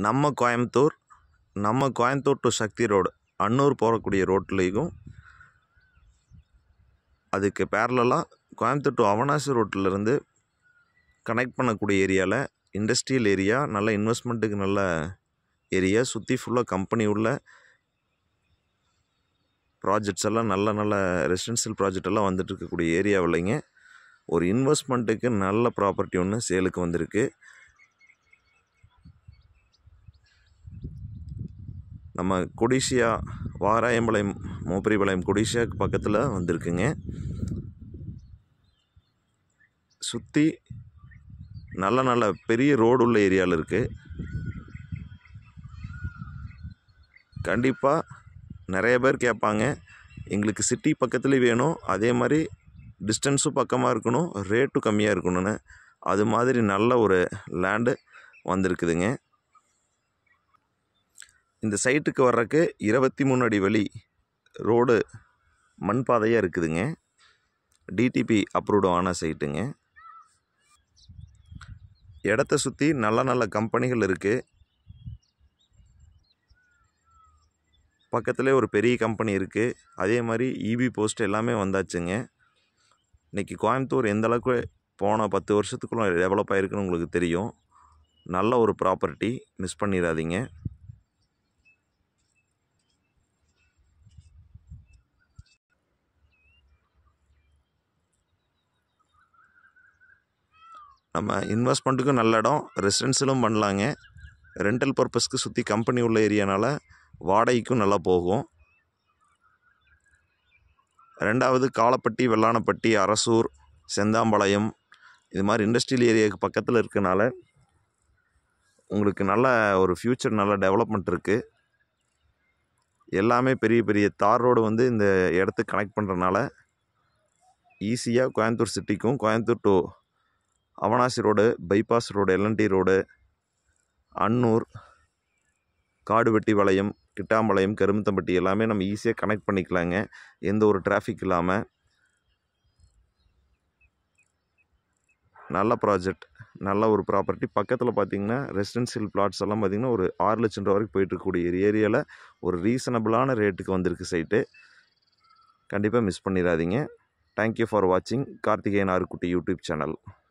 நம்ம கோயம்புத்தூர் நம்ம Coimbatore to Sakthi road Annur போகக்கூடிய ரோட்லேயும் அதுக்கு பேரலாக கோயம்புத்தூர் டு அவனாசி ரோட்டிலேருந்து கனெக்ட் பண்ணக்கூடிய ஏரியாவில் இண்டஸ்ட்ரியல் ஏரியா நல்ல இன்வெஸ்ட்மெண்ட்டுக்கு நல்ல ஏரியா சுற்றி ஃபுல்லாக கம்பெனி உள்ள ப்ராஜெக்ட்ஸ் எல்லாம் நல்ல நல்ல ரெசிடென்ஷியல் ப்ராஜெக்ட் எல்லாம் வந்துட்டு இருக்கக்கூடிய ஏரியாவில்லைங்க ஒரு இன்வெஸ்ட்மெண்ட்டுக்கு நல்ல ப்ராப்பர்ட்டி ஒன்று சேலுக்கு வந்திருக்கு நம்ம கொடிசியா வாராயம்பாளையம் மோப்பரிபாளையம் கொடிசியாக்கு பக்கத்தில் வந்திருக்குங்க சுற்றி நல்ல நல்ல பெரிய ரோடு உள்ள ஏரியாவில் இருக்குது கண்டிப்பாக நிறைய பேர் கேட்பாங்க எங்களுக்கு சிட்டி பக்கத்துலேயும் வேணும் அதே மாதிரி டிஸ்டன்ஸும் பக்கமாக இருக்கணும் ரேட்டும் கம்மியாக இருக்கணும்னு அது மாதிரி நல்ல ஒரு லேண்டு வந்திருக்குதுங்க இந்த சைட்டுக்கு வர்றக்கு இருபத்தி மூணு அடி வழி ரோடு மண் பாதையாக இருக்குதுங்க டிடிபி அப்ரூவ்டு ஆன சைட்டுங்க இடத்த சுற்றி நல்ல நல்ல கம்பெனிகள் இருக்குது பக்கத்துலேயே ஒரு பெரிய கம்பெனி இருக்குது அதே மாதிரி இபி போஸ்ட் எல்லாமே வந்தாச்சுங்க இன்றைக்கி கோயம்புத்தூர் எந்த அளவுக்கு போன பத்து வருஷத்துக்குள்ள டெவலப் ஆகிருக்குன்னு உங்களுக்கு தெரியும் நல்ல ஒரு ப்ராப்பர்ட்டி மிஸ் பண்ணிடாதீங்க நம்ம இன்வெஸ்ட்மெண்ட்டுக்கும் நல்ல இடம் ரெசிடென்சியலும் பண்ணலாங்க ரெண்டல் பர்பஸ்க்கு சுற்றி கம்பெனி உள்ள ஏரியானால வாடகைக்கும் நல்லா போகும் ரெண்டாவது காலப்பட்டி வெள்ளானப்பட்டி அரசூர் செந்தாம்பாளையம் இது மாதிரி இண்டஸ்ட்ரியல் ஏரியாவுக்கு பக்கத்தில் இருக்கனால உங்களுக்கு நல்ல ஒரு ஃப்யூச்சர் நல்ல டெவலப்மெண்ட் இருக்குது எல்லாமே பெரிய பெரிய தார் ரோடு வந்து இந்த இடத்துக்கு கனெக்ட் பண்ணுறனால ஈஸியாக கோயம்புத்தூர் சிட்டிக்கும் Coimbatore to Avanashi road bypass road LNT road Annur Kaduvetti வளையம் கிட்டாம்பாளையம் கருமத்தம்பட்டி எல்லாமே நம்ம ஈஸியாக கனெக்ட் பண்ணிக்கலாங்க எந்த ஒரு டிராஃபிக் இல்லாமல் நல்ல ப்ராஜெக்ட் நல்ல ஒரு ப்ராப்பர்ட்டி பக்கத்தில் பார்த்தீங்கன்னா ரெசிடென்ஷியல் பிளாட்ஸ் எல்லாம் பார்த்திங்கன்னா ஒரு ஆறு லட்சம் ரூபா வரைக்கும் போயிட்டு இருக்கக்கூடிய ஒரு ஏரியாவில் ஒரு ரீசனபிளான ரேட்டுக்கு வந்திருக்கு சைட்டு கண்டிப்பாக மிஸ் பண்ணிடாதீங்க தேங்க்யூ ஃபார் வாட்சிங் கார்த்திகேயன் ஆறுக்குட்டி யூடியூப் சேனல்